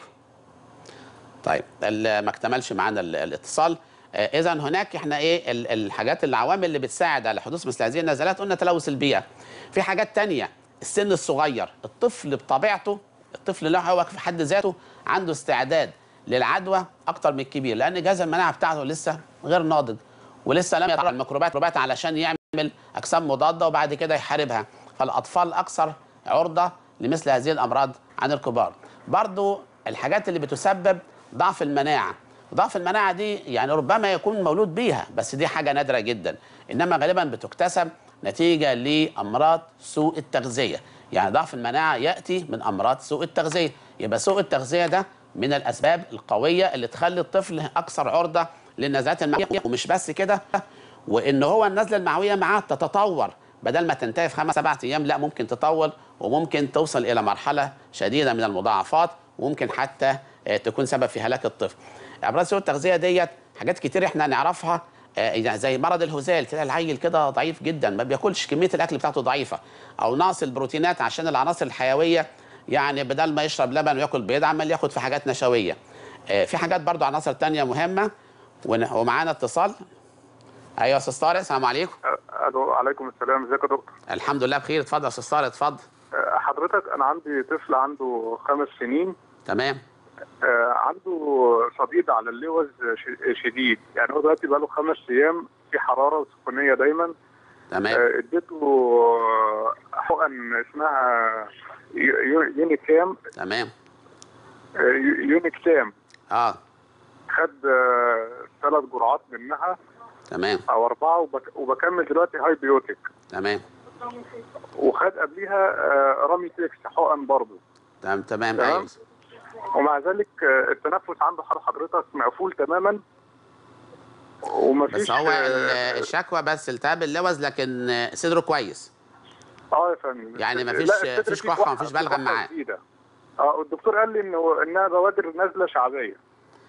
S1: طيب ال- ما اكتملش معانا ال- الاتصال اذا هناك احنا ايه ال- الحاجات العوامل اللي بتساعد على حدوث مثل هذه النزلات قلنا تلوث البيئه في حاجات تانية السن الصغير الطفل بطبيعته الطفل له هو في حد ذاته عنده استعداد للعدوى اكتر من الكبير لان جهاز المناعه بتاعته لسه غير ناضج ولسه لم يتعرض الميكروبات الميكروبات علشان يعمل اجسام مضاده وبعد كده يحاربها فالاطفال اكثر عرضه لمثل هذه الامراض عن الكبار برضو الحاجات اللي بتسبب ضعف المناعه ضعف المناعه دي يعني ربما يكون مولود بيها بس دي حاجه نادره جدا انما غالبا بتكتسب نتيجه لامراض سوء التغذيه يعني ضعف المناعه ياتي من امراض سوء التغذيه يبقى سوء التغذيه ده من الاسباب القويه اللي تخلي الطفل اكثر عرضه للنزلات المعويه ومش بس كده وان هو النزله المعويه معاه تتطور بدل ما تنتهي في خمس سبعة ايام لا ممكن تطول وممكن توصل الى مرحله شديده من المضاعفات وممكن حتى آه، تكون سبب في هلاك الطفل. امراض سوء التغذيه ديت حاجات كتير احنا نعرفها آه، يعني زي مرض الهزال تلاقي العيل كده ضعيف جدا ما بياكلش كميه الاكل بتاعته ضعيفه او نقص البروتينات عشان العناصر الحيويه يعني بدل ما يشرب لبن وياكل بيض عمال ياخد في حاجات نشويه. آه، في حاجات برضو عناصر تانية مهمه ون- ومعانا اتصال ايوه يا استاذ طارق السلام عليكم
S6: الو عليكم السلام ازيك يا دكتور
S1: الحمد لله بخير اتفضل يا استاذ طارق اتفضل
S6: أه، حضرتك انا عندي طفل عنده خمس سنين
S1: تمام
S6: أه، عنده صديد على اللوز ش- شديد يعني هو دلوقتي بقاله خمس ايام في حراره وسخونيه دايما
S1: تمام
S6: أه، اديته أه، حقن اسمها يو- يو- يونيكام
S1: تمام
S6: أه، يو- يونيكسام
S1: اه
S6: خد أه، ثلاث جرعات منها
S1: تمام
S6: او اربعه وبك- وبكمل دلوقتي هاي بيوتيك
S1: تمام
S6: وخد قبليها أه، رامي تكس حقن برضه
S1: تمام تمام
S6: تمام.
S1: ايوه
S6: ومع ذلك آه، التنفس عنده حر- حضرتك مقفول تماما ومفيش
S1: بس هو ال-
S6: آه،
S1: الشكوى بس التهاب اللوز لكن آه، صدره كويس
S6: اه يا فندم
S1: يعني
S6: لا،
S1: مفيش-
S6: الصدر
S1: مفيش
S6: فيه
S1: كحة
S6: كحة-
S1: ومفيش بلغم
S6: كحة
S1: معاه.
S6: شديدة. اه الدكتور قال لي انه انها بوادر نازله شعبيه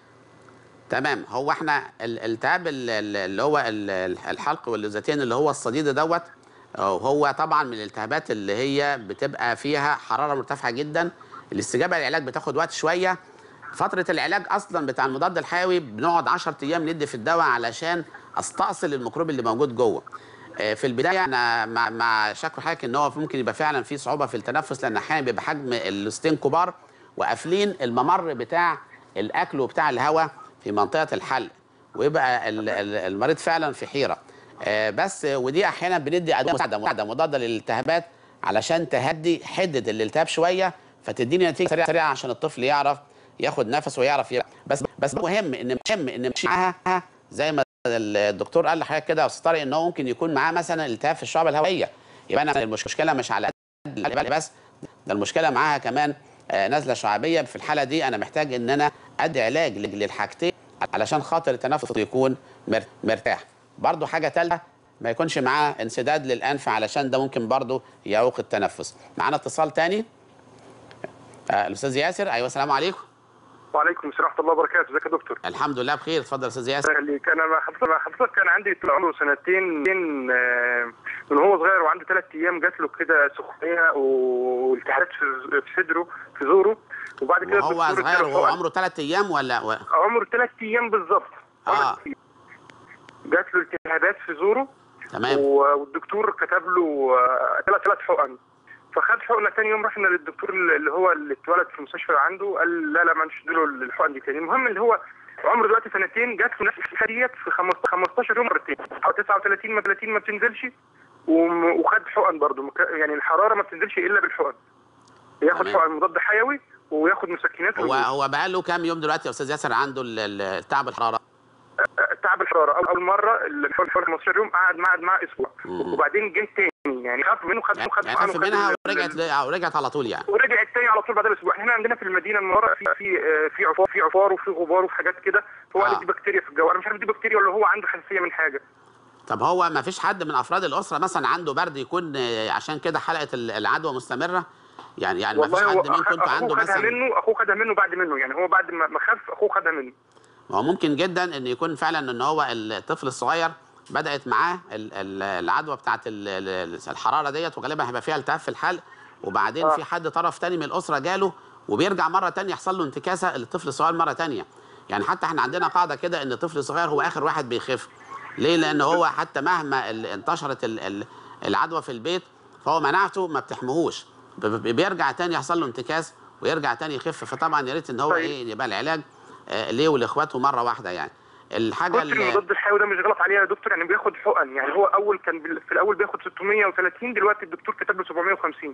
S1: تمام هو احنا ال- الالتهاب ال- ال- اللي هو ال- ال- الحلق واللوزتين اللي هو الصديد دوت آه، هو طبعا من الالتهابات اللي هي بتبقى فيها حراره مرتفعه جدا الاستجابه للعلاج بتاخد وقت شويه فتره العلاج اصلا بتاع المضاد الحيوي بنقعد 10 ايام ندي في الدواء علشان استأصل الميكروب اللي موجود جوه آه، في البدايه انا مع مع شكوى حضرتك ان هو ممكن يبقى فعلا في صعوبه في التنفس لان احيانا بيبقى حجم اللوستين كبار وقافلين الممر بتاع الاكل وبتاع الهواء في منطقه الحلق ويبقى ال- ال- المريض فعلا في حيره آه، بس ودي احيانا بندي ادويه مساعده مساعده مضاده للالتهابات علشان تهدي حده الالتهاب شويه فتديني نتيجه سريعه سريعه عشان الطفل يعرف ياخد نفس ويعرف يلعب بس بس مهم ان مهم ان مش معاها زي ما الدكتور قال لحضرتك كده يا استاذ طارق ان هو ممكن يكون معاه مثلا التهاب في الشعب الهوائيه يبقى انا المشكله مش على قد العلاج بس ده المشكله معاها كمان آه، نزله شعبيه في الحاله دي انا محتاج ان انا ادي علاج للحاجتين علشان خاطر التنفس يكون مر- مرتاح برضو حاجه ثالثه ما يكونش معاه انسداد للانف علشان ده ممكن برضو يعوق التنفس معانا اتصال تاني آه، الاستاذ ياسر ايوه السلام عليكم
S6: وعليكم السلام ورحمه الله وبركاته ازيك يا دكتور
S1: الحمد لله بخير اتفضل يا استاذ ياسر
S6: خليك انا مع حضرتك مع حضرتك كان عندي طول عمره سنتين من آه، من هو صغير وعنده ثلاث ايام جات له كده سخونيه والتهابات في في صدره في زوره وبعد كده
S1: وهو
S6: الدكتور
S1: صغير
S6: اداله
S1: وهو
S6: حقن.
S1: عمره ثلاث ايام ولا و...
S6: عمره ثلاث ايام بالظبط
S1: آه.
S6: جات له التهابات في زوره
S1: تمام
S6: و- والدكتور كتب له ثلاث ثلاث حقن فخد حقنه ثاني يوم رحنا للدكتور اللي هو اللي اتولد في المستشفى عنده قال لا لا ما نشد له الحقن دي تاني المهم اللي هو عمره دلوقتي سنتين جات له نفس الحاجه ديت في 15 15 يوم مرتين او 39 ما 30 ما بتنزلش وم- وخد حقن برضه مك- يعني الحراره ما بتنزلش الا بالحقن ياخد
S1: تمام.
S6: حقن مضاد حيوي وياخد مسكنات
S1: هو
S6: ويموت.
S1: هو بقى له كام يوم دلوقتي يا استاذ ياسر عنده ال- ال- التعب الحراره
S6: تعب الحراره اول مره اللي حوالي حوالي 15 يوم قعد قعد معاه اسبوع
S1: مم.
S6: وبعدين جه تاني يعني خاف منه خد
S1: يعني
S6: خد
S1: يعني
S6: حقن
S1: خف
S6: وخد
S1: منها
S6: ال-
S1: ورجعت ل- ورجعت على طول يعني
S6: ورجع التاني على طول بعد الاسبوع احنا هنا عندنا في المدينه المره في في آه، في عفار في عفار وفي غبار وفي حاجات كده فهو قال
S1: آه.
S6: دي بكتيريا في الجو انا مش عارف دي بكتيريا ولا هو عنده حساسيه من حاجه
S1: طب هو ما فيش حد من افراد الاسره مثلا عنده برد يكون آه، عشان كده حلقه ال- العدوى مستمره يعني يعني ما فيش
S6: والله هو
S1: حد منكم
S6: أخ-
S1: انتوا
S6: اخوه
S1: عنده
S6: خدها
S1: مثلا
S6: منه اخوه خدها منه بعد منه يعني هو بعد ما ما خف اخوه خدها منه
S1: هو ممكن جدا ان يكون فعلا ان هو الطفل الصغير بدات معاه ال- ال- العدوى بتاعت ال- ال- الحراره ديت وغالبا هيبقى فيها التهاب في الحلق وبعدين
S6: آه.
S1: في حد طرف تاني من الاسره جاله وبيرجع مره تانية يحصل له انتكاسه للطفل الصغير مره تانية يعني حتى احنا عندنا قاعده كده ان الطفل الصغير هو اخر واحد بيخف ليه لان هو حتى مهما ال- انتشرت ال- ال- العدوى في البيت فهو مناعته ما بتحميهوش ب- ب- بيرجع تاني يحصل له انتكاس ويرجع تاني يخف فطبعا يا ريت ان هو
S6: طيب.
S1: ايه يبقى العلاج آه، ليه ولاخواته مره واحده يعني الحاجه
S6: بص
S1: اللي
S6: المضاد الحيوي ده مش غلط عليه يا دكتور يعني بياخد حقن يعني هو اول كان بال- في الاول بياخد 630 دلوقتي الدكتور كتب له 750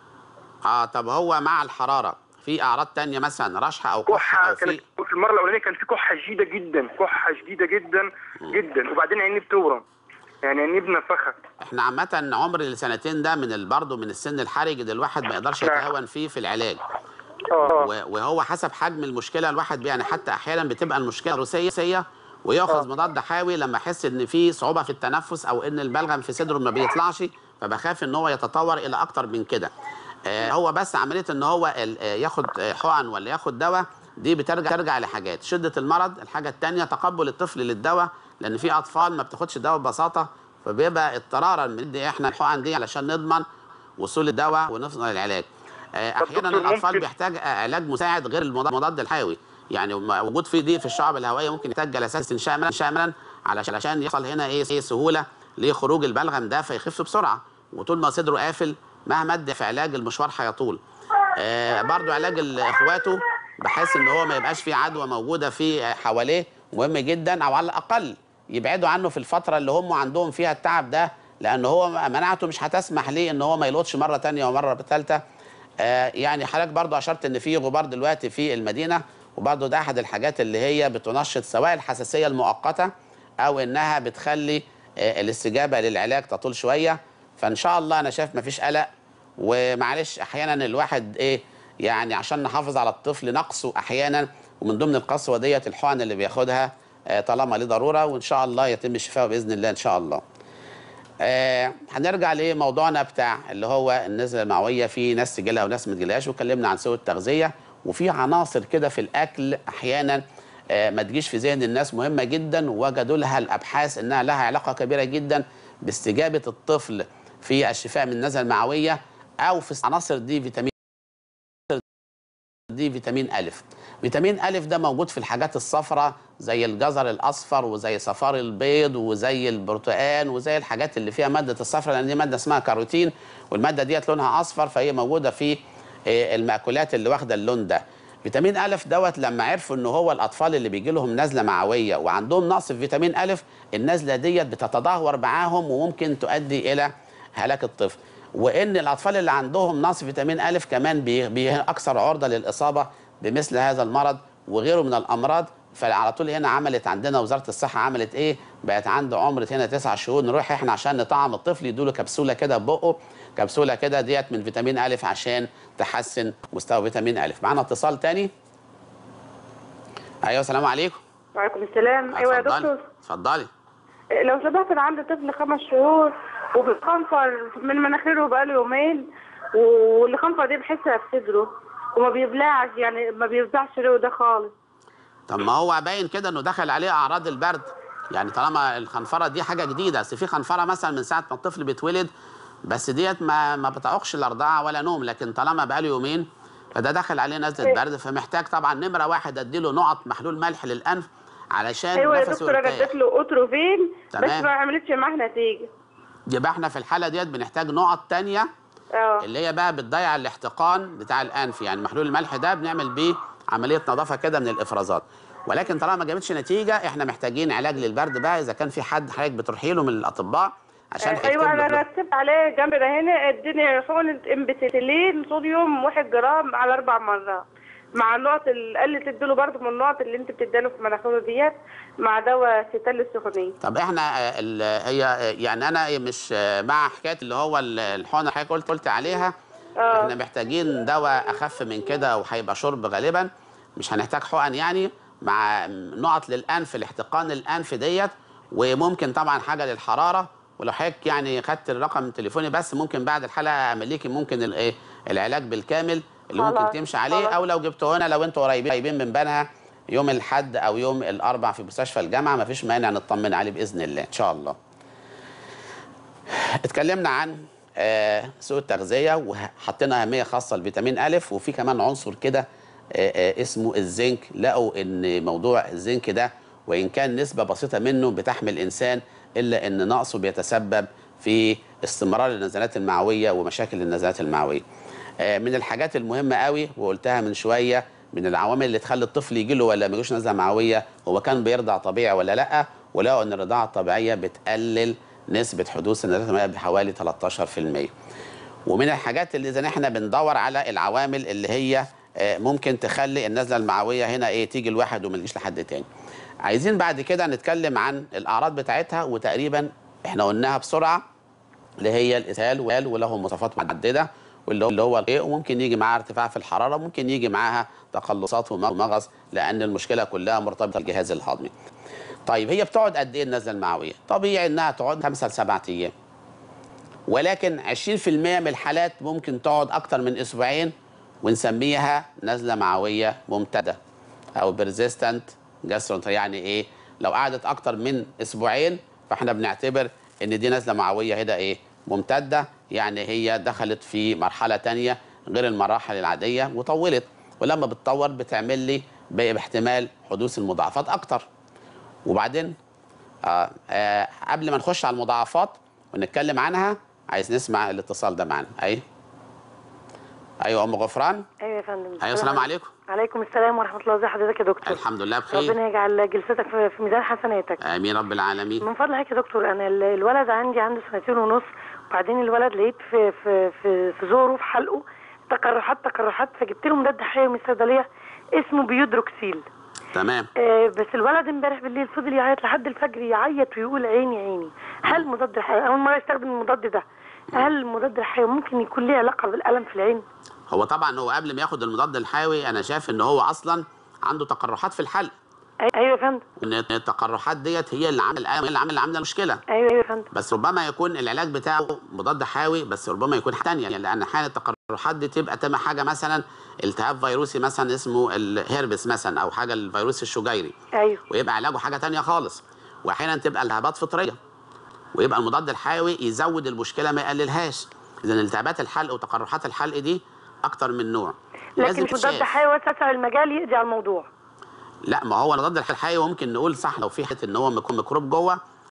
S1: اه طب هو مع الحراره في اعراض تانية مثلا رشحه او كحه
S6: كحه
S1: او في
S6: كانت في المره الاولانيه كان في كحه شديده جدا كحه شديده جدا جدا وبعدين عينيه بتورم يعني عينيه بنفخه
S1: احنا عامه عمر السنتين ده من ال- برضه من السن الحرج اللي الواحد ما يقدرش
S6: نعم.
S1: يتهاون فيه في العلاج
S6: اه
S1: و- وهو حسب حجم المشكله الواحد بي- يعني حتى احيانا بتبقى المشكله روسيه وياخذ مضاد حيوي لما يحس ان في صعوبه في التنفس او ان البلغم في صدره ما بيطلعش فبخاف ان هو يتطور الى اكتر من كده آه هو بس عمليه ان هو ال- آه، ياخد آه، حقن ولا ياخد دواء دي بترجع ترجع لحاجات شده المرض الحاجه الثانيه تقبل الطفل للدواء لان في اطفال ما بتاخدش الدواء ببساطه فبيبقى اضطرارا بندي احنا الحقن دي علشان نضمن وصول الدواء ونفضل العلاج آه،
S6: طب
S1: احيانا
S6: دكتور
S1: الاطفال
S6: ممكن-
S1: بيحتاج علاج مساعد غير المضاد المضاد الحيوي يعني م- وجود فيه ضيق في الشعب الهوائيه ممكن يحتاج جلسات شاملا شاملا علشان علشان يحصل هنا ايه ايه سهوله لخروج البلغم ده فيخف بسرعه وطول ما صدره قافل مهما ادى في علاج المشوار هيطول آه برضو علاج ال- اخواته بحيث ان هو ما يبقاش فيه عدوى موجوده في حواليه مهم جدا او على الاقل يبعدوا عنه في الفتره اللي هم عندهم فيها التعب ده لان هو مناعته مش هتسمح ليه ان هو ما يلقطش مره تانية ومره ثالثه آه يعني حضرتك برضو اشرت ان في غبار دلوقتي في المدينه وبرضو ده احد الحاجات اللي هي بتنشط سواء الحساسيه المؤقته او انها بتخلي آه الاستجابه للعلاج تطول شويه فان شاء الله انا شايف مفيش قلق ومعلش احيانا الواحد ايه يعني عشان نحافظ على الطفل نقصه احيانا ومن ضمن القسوه ديت الحقن اللي بياخدها آه طالما ليه ضروره وان شاء الله يتم الشفاء باذن الله ان شاء الله. آه هنرجع لموضوعنا بتاع اللي هو النزله المعويه في ناس تجيلها وناس ما تجيلهاش واتكلمنا عن سوء التغذيه وفي عناصر كده في الاكل احيانا آه ما تجيش في ذهن الناس مهمه جدا ووجدوا لها الابحاث انها لها علاقه كبيره جدا باستجابه الطفل في الشفاء من النزله المعويه او في عناصر دي فيتامين دي فيتامين ألف فيتامين ألف ده موجود في الحاجات الصفراء زي الجزر الأصفر وزي صفار البيض وزي البرتقال وزي الحاجات اللي فيها مادة الصفرة لأن دي مادة اسمها كاروتين والمادة ديت لونها أصفر فهي موجودة في آه، المأكولات اللي واخدة اللون ده فيتامين ألف دوت لما عرفوا إن هو الأطفال اللي بيجي لهم نزلة معوية وعندهم نقص في فيتامين ألف النزلة ديت بتتدهور معاهم وممكن تؤدي إلى هلاك الطفل وان الاطفال اللي عندهم نقص فيتامين الف كمان بي بي اكثر عرضه للاصابه بمثل هذا المرض وغيره من الامراض فعلى طول هنا عملت عندنا وزاره الصحه عملت ايه بقت عنده عمر هنا تسع شهور نروح احنا عشان نطعم الطفل يدوله كبسوله كده ببقه كبسوله كده ديت من فيتامين الف عشان تحسن مستوى فيتامين الف معانا اتصال تاني ايوه السلام عليكم
S4: وعليكم السلام ايوه يا
S1: اتفضلي.
S4: دكتور
S1: اتفضلي
S4: لو سمحت انا عندي طفل خمس شهور وبيتخنفر من مناخيره بقاله يومين واللي خنفر دي بحسها في صدره وما بيبلعش يعني ما بيرضعش ريه ده خالص
S1: طب ما هو باين كده انه دخل عليه اعراض البرد يعني طالما الخنفره دي حاجه جديده اصل في خنفره مثلا من ساعه ما الطفل بيتولد بس ديت ما ما بتعوقش لا رضاعه ولا نوم لكن طالما بقاله يومين فده دخل عليه نزله برد فمحتاج طبعا نمره واحد اديله نقط محلول ملح للانف علشان
S4: ايوه يا
S1: نفسه
S4: دكتور انا
S1: يرتاح
S4: اديت له اوتروفين بس
S1: تمام.
S4: ما عملتش معاه نتيجه
S1: يبقى احنا في الحاله ديت بنحتاج نقط تانية
S4: اه
S1: اللي هي بقى بتضيع الاحتقان بتاع الانف يعني محلول الملح ده بنعمل بيه عمليه نظافه كده من الافرازات ولكن طالما ما جابتش نتيجه احنا محتاجين علاج للبرد بقى اذا كان في حد حضرتك بتروحي له من الاطباء عشان هيكتب
S4: ايوه انا
S1: له
S4: رتبت عليه جنبنا هنا اديني حقنه امبيتيلين صوديوم واحد جرام على اربع مرات مع النقط اللي قال لي تديله برضه من النقط اللي انت بتديله في مناخيره ديت مع دواء ستال السخونيه
S1: طب احنا آه، ال- هي آه، يعني انا مش آه، مع حكايه اللي هو ال- الحقنه اللي حضرتك قلت قلت عليها
S4: اه
S1: احنا محتاجين دواء اخف من كده وهيبقى شرب غالبا مش هنحتاج حقن يعني مع نقط للانف لاحتقان الانف ديت وممكن طبعا حاجه للحراره ولو حضرتك يعني خدت الرقم تليفوني بس ممكن بعد الحلقه اعمل ليكي ممكن الايه العلاج بالكامل اللي ممكن
S4: خلاص،
S1: تمشي عليه
S4: خلاص.
S1: او لو جبته هنا لو انتوا قريبين قريبين من بنها يوم الاحد او يوم الاربع في مستشفى الجامعه مفيش مانع نطمن عليه باذن الله ان شاء الله اتكلمنا عن آه، سوء التغذيه وحطينا اهميه خاصه لفيتامين الف وفي كمان عنصر كده آه، آه، اسمه الزنك لقوا ان موضوع الزنك ده وان كان نسبه بسيطه منه بتحمل الانسان الا ان نقصه بيتسبب في استمرار النزلات المعويه ومشاكل النزلات المعويه. آه، من الحاجات المهمه قوي وقلتها من شويه من العوامل اللي تخلي الطفل يجي له ولا ما يجيش نزله معويه هو كان بيرضع طبيعي ولا لا ولقوا ان الرضاعه الطبيعيه بتقلل نسبه حدوث النزلات المعويه بحوالي 13%. ومن الحاجات اللي اذا احنا بندور على العوامل اللي هي آه، ممكن تخلي النزله المعويه هنا ايه تيجي لواحد وما تجيش لحد تاني. عايزين بعد كده نتكلم عن الاعراض بتاعتها وتقريبا احنا قلناها بسرعه اللي هي الاسهال وال وله مواصفات محدده واللي هو اللي هو الايه وممكن يجي معاها ارتفاع في الحراره ممكن يجي معاها تقلصات ومغص لان المشكله كلها مرتبطه بالجهاز الهضمي. طيب هي بتقعد قد ايه النزله المعويه؟ طبيعي انها تقعد خمسه لسبعه ايام. ولكن 20% من الحالات ممكن تقعد اكتر من اسبوعين ونسميها نزله معويه ممتده او بيرزيستنت جاسترونت يعني ايه لو قعدت اكتر من اسبوعين فاحنا بنعتبر ان دي نزله معويه هنا ايه ممتده يعني هي دخلت في مرحله تانية غير المراحل العاديه وطولت ولما بتطول بتعمل لي باحتمال حدوث المضاعفات اكتر وبعدين آه آه قبل ما نخش على المضاعفات ونتكلم عنها عايز نسمع الاتصال ده معانا ايوه ايوه ام غفران
S7: ايوه يا فندم
S1: ايوه السلام عليكم
S7: عليكم السلام ورحمه الله ازي حضرتك يا دكتور
S1: الحمد لله بخير
S7: ربنا يجعل جلستك في في ميزان حسناتك
S1: امين رب العالمين
S7: من فضلك يا دكتور انا ال- الولد عندي عنده سنتين ونص وبعدين الولد لقيت في في في, في زوره في حلقه تقرحات تقرحات فجبت له مضاد حيوي من الصيدليه اسمه بيودروكسيل
S1: تمام
S7: آه بس الولد امبارح بالليل فضل يعيط لحد الفجر يعيط ويقول عيني عيني هل مضاد الحيوي اول مره يستخدم المضاد ده هل المضاد الحيوي ممكن يكون ليه علاقه بالالم في العين
S1: هو طبعا هو قبل ما ياخد المضاد الحيوي انا شايف ان هو اصلا عنده تقرحات في الحلق
S7: أي- ايوه يا فندم
S1: ان التقرحات ديت هي اللي عامل هي اللي عامل عامله المشكله
S7: ايوه ايوه يا فندم
S1: بس ربما يكون العلاج بتاعه مضاد حيوي بس ربما يكون حاجه ثانيه يعني لان احيانا التقرحات دي تبقى تم حاجه مثلا التهاب فيروسي مثلا اسمه الهربس مثلا او حاجه الفيروس الشجيري
S7: ايوه
S1: ويبقى علاجه حاجه تانية خالص واحيانا تبقى التهابات فطريه ويبقى المضاد الحيوي يزود المشكله ما يقللهاش اذا التهابات الحلق وتقرحات الحلق دي اكتر من نوع
S7: لكن مش مضاد
S1: تتشاف.
S7: حيوي وسع المجال يقضي على الموضوع
S1: لا ما هو المضاد الحيوي ممكن نقول صح لو في حته ان هو يكون ميكروب جوه